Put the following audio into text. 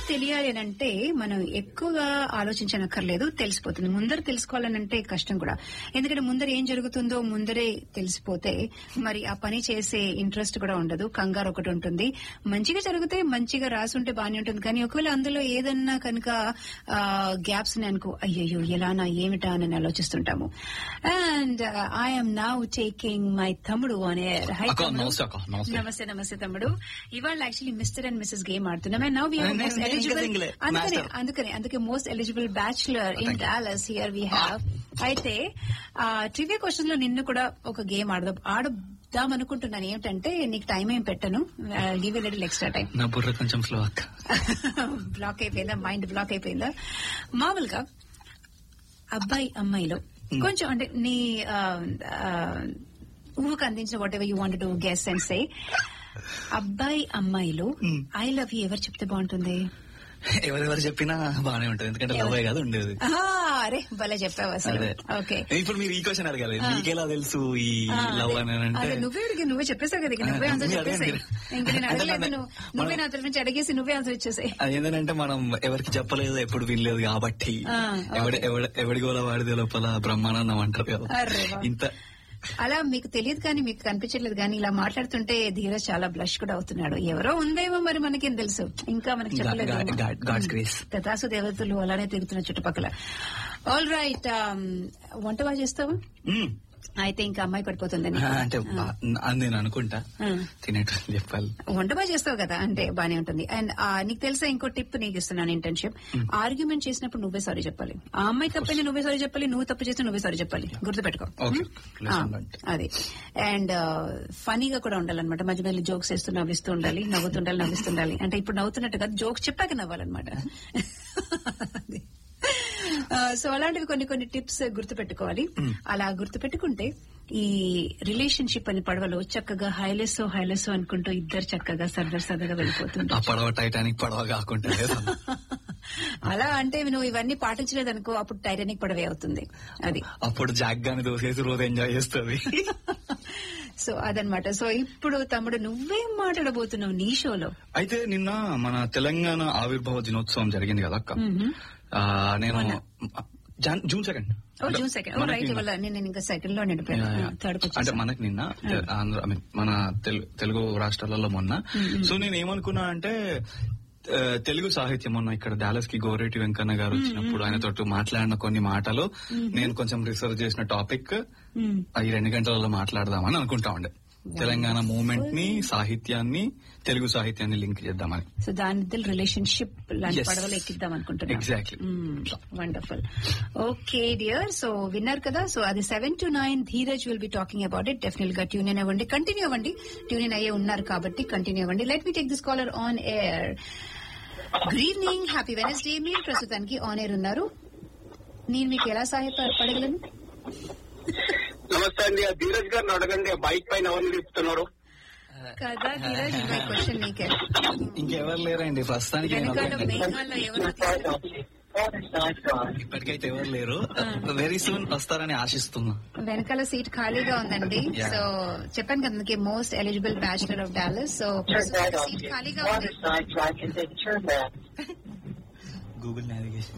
తెలియాలి అని అంటే మనం ఎక్కువగా ఆలోచించనక్కర్లేదు తెలిసిపోతుంది ముందర తెలుసుకోవాలనంటే కష్టం కూడా ఎందుకంటే ముందర ఏం జరుగుతుందో ముందరే తెలిసిపోతే మరి ఆ పని చేసే ఇంట్రెస్ట్ కూడా ఉండదు కంగారు ఒకటి ఉంటుంది మంచిగా జరిగితే మంచిగా రాసి ఉంటే బాగానే ఉంటుంది కానీ ఒకవేళ అందులో ఏదన్నా కనుక గ్యాప్స్ అనుకో అయ్యయ్యో ఎలానా ఏమిటా అని ఆలోచిస్తుంటాము and I'm now taking my తమ్ముడు అనే హై అక్క, నమస్తే అక్క, నమస్తే. నమస్తే నమస్తే తమ్ముడు ఇవాళ actually mister and missus game ఆడుతున్నాం అండ్ నౌ వి నేను- మోస్ట్ నేను ఇంకా ఎలిజిబుల్ single. అందుకనే Master. అందుకనే అందుకే most eligible bachelor in Thank you. Dallas here we have అయితే ట్రివియా క్వశ్చన్ లో నిన్ను కూడా ఒక గేమ్ ఆడదాం ఆడదాం అనుకుంటున్నాను ఏమిటంటే నీకు టైం ఏం పెట్టను give a little extra time నా బుర్ర కొంచెం స్లో అక్క బ్లాక్ అయిపోయిందా మైండ్ బ్లాక్ అయిపోయిందా మామూలుగా అబ్బాయి అమ్మాయిలో కొంచెం అంటే నీ ఆ, ఆ, ఊహకు అందించిన whatever you want to guess and say అబ్బాయి అమ్మాయిలో Hmm. ఐ లవ్ యూ ఎవరు చెప్తే బాగుంటుంది ఎవరెవరు చెప్పినా బానే ఉంటది ఎందుకంటే లవ్ కాదు ఉండేది ఆ, అరే భలే చెప్పావు అసలు అదే ఓకే ఇప్పుడు మీరు ఈ క్వశ్చన్ అడగాలి మీకెలా తెలుసు ఈ లవ్ అని అంటే అదే నువ్వే అడిగి నువ్వే చెప్పేసావు కదా ఇక నువ్వే ఆన్సర్ మీరు చెప్పేసాయి అడగండి. ఇంక నేను అంటే అడగలేదు మన- నువ్వు నువ్వే నా తరఫు నుంచి అడిగేసి నువ్వే ఆన్సర్ ఇచ్చేసాయి అది ఏంటంటే మనం ఎవరికి చెప్పలేదు ఎప్పుడు వినలేదు కాబట్టి ఆ, ఎవడి ఎవడి- ఎవడి గోల వాడిది లోపల బ్రహ్మానందం అంటారు కదా అరే వా. ఇంత అలా మీకు తెలియదు కానీ మీకు కనిపించట్లేదు కానీ ఇలా మాట్లాడుతుంటే ధీరజ్ చాలా బ్లష్ కూడా అవుతున్నాడు ఎవరో ఉందేమో మరి మనకేం తెలుసు ఇంకా మనకి చెప్పలేదు గాడ్స్ గ్రేస్ తథాసు దేవతలు అలానే తిరుగుతున్న చుట్టుపక్కల ఆల్ రైట్ వంట బాగా చేస్తావా అయితే ఇంకా అమ్మాయి పడిపోతుందని అంటే బా- అని నేను అనుకుంటా ఆ. తినేట చెప్పాలి వంట బాగా చేస్తావు కదా అంటే బానే ఉంటుంది అండ్ నీకు తెలుసా ఇంకో టిప్ నీకు ఇస్తున్నాను ఇంటర్న్షిప్ ఆర్గ్యుమెంట్ చేసినప్పుడు నువ్వే సారీ చెప్పాలి ఆ అమ్మాయి తప్పైనా నువ్వే సారీ చెప్పాలి నువ్వు తప్పు చేస్తే నువ్వే సారీ చెప్పాలి గుర్తుపెట్టుకో Okay. Hmm? ఆ, అది అండ్ ఫనీగా కూడా ఉండాలన్నమాట మధ్య మధ్య జోక్స్ వేస్తూ నవ్విస్తూ ఉండాలి నవ్వుతుండాలి నవ్విస్తుండాలి అంటే ఇప్పుడు నవ్వుతున్నట్టు కాదు జోక్స్ చెప్పాక నవ్వాలన్నమాట సో అలాంటివి కొన్ని కొన్ని టిప్స్ గుర్తుపెట్టుకోవాలి అలా గుర్తుపెట్టుకుంటే ఈ రిలేషన్షిప్ అని పడవలో చక్కగా హైలెస్ హైలెస్ అనుకుంటూ ఇద్దరు చక్కగా సరదా సరదాగా వెళ్ళిపోతుంటారు ఆ పడవ టైటానిక్ పడవ కాకుండా లేదా? అలా అంటే నువ్వు ఇవన్నీ పాటించలేదనుకో అప్పుడు టైటానిక్ పడవే అవుతుంది అది అప్పుడు జాగ్ గాని దోసేసి రోజు ఎంజాయ్ చేస్తుంది సో అదనమాట సో ఇప్పుడు తమ్ముడు నువ్వేం మాట్లాడబోతున్నావు నీ షోలో అయితే నిన్న మన తెలంగాణ ఆవిర్భావ దినోత్సవం జరిగింది కదా అక్క ఆ, నేను Jan- June second oh June second oh right ఇవాళ నేను ఇంకా సెకండ్ లో నిండిపోయాను థర్డ్ అంటే మనకి నిన్న ఆంధ్ర I mean, మన తెలు- తెలుగు రాష్ట్రాలలో మొన్న సో నేను ఏమనుకున్నా అంటే ఆ, తెలుగు సాహిత్యం మొన్న ఇక్కడ డాలస్ కి గోరెటి వెంకన్న గారు వచ్చినప్పుడు ఆయనతో మాట్లాడిన కొన్ని మాటలు నేను కొంచెం రిసర్చ్ చేసిన టాపిక్ ఈ రెండు గంటలలో మాట్లాడదామని అనుకుంటా ఉండే తెలంగాణ మూవ్మెంట్ ని సాహిత్యాన్ని తెలుగు సాహిత్యాన్ని లింక్ చేద్దామని సో దాని రిలేషన్షిప్ లాంటి Yes. పడవలు ఎక్కిద్దాం అనుకుంటున్నాను exactly wonderful okay dear so winner కదా సో అది seven two nine Dheeraj will be talking about it definite గా ట్యూన్ ఇన్ అవ్వండి కంటిన్యూ అవ్వండి ట్యూన్ ఇన్ అయ్యే ఉన్నారు కాబట్టి కంటిన్యూ అవ్వండి let me take this caller on air good evening happy Wednesday మీరు ప్రస్తుతానికి ఆన్ ఎయిర్ ఉన్నారు నేను మీకు ఎలా సహాయపడగలను నమస్తే అండి ఆ ధీరజ్ గారిని అడగండి ఆ బైక్ పైన ఎవరిని తిప్పుతున్నారు కదా ధీరజ్ మై క్వశ్చన్ నీకే ఇంకెవరు లేరండి ప్రస్తుతానికి నేను వెనకాల ఒక్కడినే. మేఘాల్లో ఎవరు ఇప్పటికైతే ఎవరు లేరు వెరీ సూన్ వస్తారని ఆశిస్తున్నా వెనకాల సీట్ ఖాళీగా ఉందండి Yeah. సో చెప్పాను కదా అందుకే most eligible bachelor of Dallas so seat ఖాళీగా ఉంది గూగుల్ నావిగేషన్